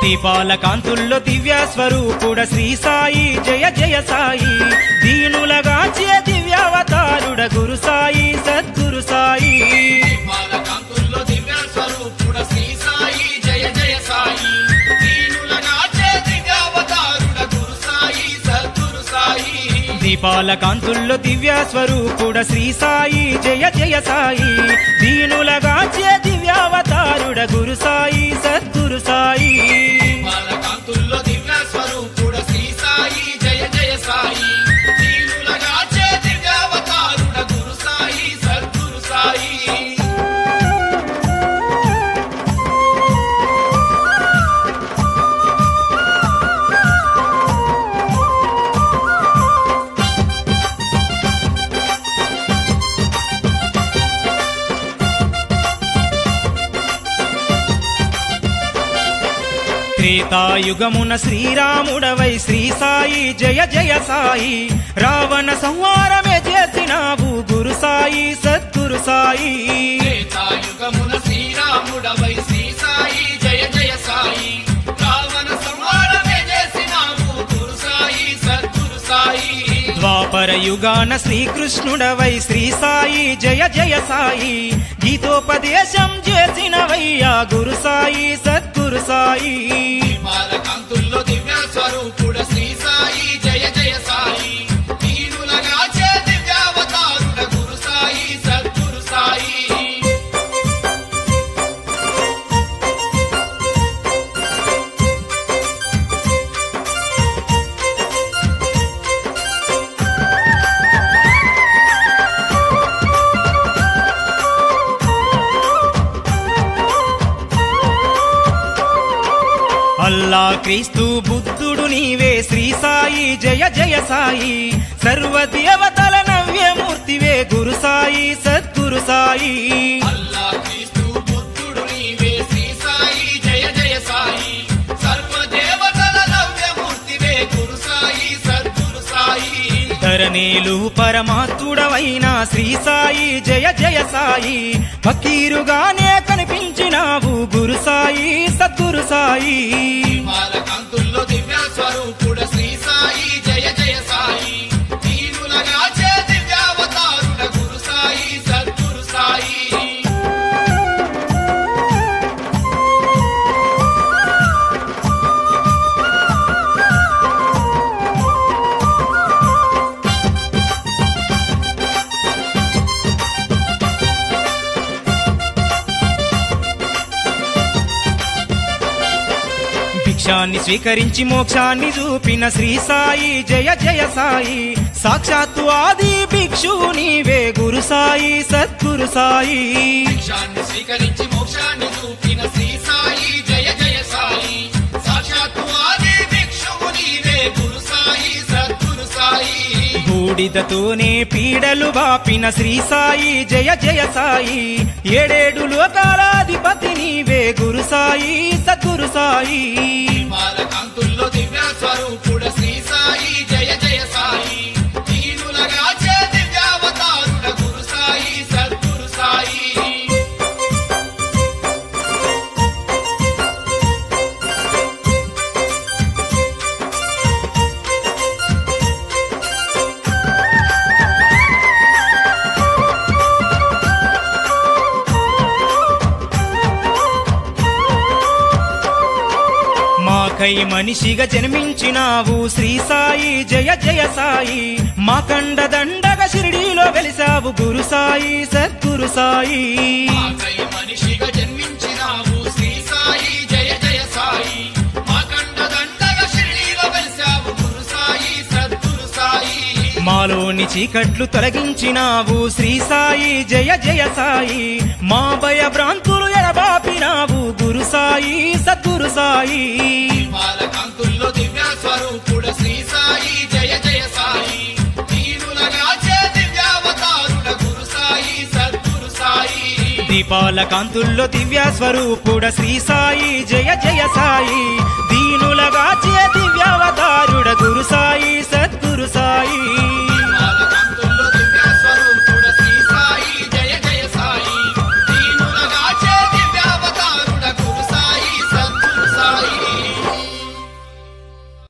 దీపాల కాంతుల్లో దివ్య స్వరూపుడ శ్రీ సాయి జయ జయ సాయి దీనులగా చే దివ్యావతారుడ గురు సాయి సద్గురు సాయి దీపాల కాంతుల్లో దివ్య స్వరూపుడ శ్రీ సాయి జయ జయ సాయి దీనులనాచే దివ్యావతారుడ గురు సాయి సద్గురు సాయి దీపాల కాంతుల్లో దివ్య స్వరూపుడ శ్రీ సాయి జయ జయ సాయి దీనులగా చే దివ్యావతారుడ గురు సాయి సద్గురు సాయి దీపాల కాంతుల్లో దివ్య స్వరూపుడ శ్రీ సాయి జయ జయ సాయి దీనులనాచే దివ్యావతారుడ గురు సాయి సద్గురు సాయి త్రేతాయుగమున శ్రీరాముడవై శ్రీ సాయి జయ జయ సాయి రావణ సంహారమే చేసినావు గురు సాయి సద్గురు సాయి త్రేతాయుగమున శ్రీరాముడవై శ్రీ సాయి జయ జయ సాయి రావణ సంహారమే చేసినావు గురు సాయి సద్గురు సాయి ద్వాపర యుగాన శ్రీకృష్ణుడవై శ్రీ సాయి జయ జయ సాయి గీతోపదేశం చేసినవయ్యా గురు సాయి సద్గురు సాయి దీపాల కాంతుల్లో దివ్య స్వరూపుడ శ్రీ సాయి జయ జయ సాయి దీనులగాచే దివ్యావతారుడ గురు సాయి సద్గురు సాయి అల్లా క్రీస్తు బుద్ధుడు నీవే శ్రీ సాయి జయ జయ సాయి సర్వదేవతల నవ్యమూర్తివే గురు సాయి సద్గురు సాయి అల్లా క్రీస్తు బుద్ధుడు నీవే శ్రీ సాయి జయ జయ సాయి సర్వదేవతల నవ్యమూర్తివే గురు సాయి సద్గురు సాయి ధరణీలు పరమాత్ముడవైన శ్రీ సాయి జయ జయ సాయి ఫకీరుగానే కనిపించినావు గురు సాయి సద్గురు సాయి దీపాల కాంతుల్లో దివ్య స్వరూపుడ శ్రీ సాయి జయ జయ సాయి దీనులగాచే దివ్యావతారుడ గురు సాయి సద్గురు సాయి భిక్షాన్ని స్వీకరించి మోక్షాన్ని చూపిన శ్రీ సాయి జయ జయ సాయి సాక్షాత్తు ఆది భిక్షు నీవే గురు సాయి సద్గురు సాయి భిక్షాన్ని స్వీకరించి మోక్షాన్ని చూపిన శ్రీ సాయి జయ జయ సాయి సాక్షాత్తు ఆది భిక్షువు నీవే గురు సాయి సద్గురు సాయి బూడిదతోనే పీడలు బాపిన శ్రీ సాయి జయ జయ సాయి ఏడేడు లోకాలాధిపతి నీవే గురు సాయి సద్గురు సాయి దీపాల కాంతుల్లో దివ్య స్వరూపుడ శ్రీ సాయి జయ జయ సాయి దీనులగాచే దివ్యావతారుడ గురు సాయి సద్గురు సాయి మాకై మనిషిగా జన్మించినావు శ్రీ సాయి జయ జయ సాయి మా కండ దండగా షిరిడీలో వెలిసావు గురు సాయి సద్గురు సాయి మాకై మనిషిగా జన్మించినావు శ్రీ సాయి జయ జయ సాయి మా కండ దండగా షిరిడీలో వెలిసావు గురు సాయి సద్గురు సాయి మాలోని చీకట్లు తొలగించినావు శ్రీ సాయి జయ జయ సాయి మా భయ భ్రాంతులు ఎడబాపినావు గురు సాయి సద్గురు సాయి దీపాల కాంతుల్లో దివ్య స్వరూపుడ శ్రీ సాయి జయ జయ సాయి దీనులగాచే దివ్యావతారుడ గురు సాయి సద్గురు సాయి దీపాల కాంతుల్లో దివ్య స్వరూపుడ శ్రీ సాయి జయ జయ సాయి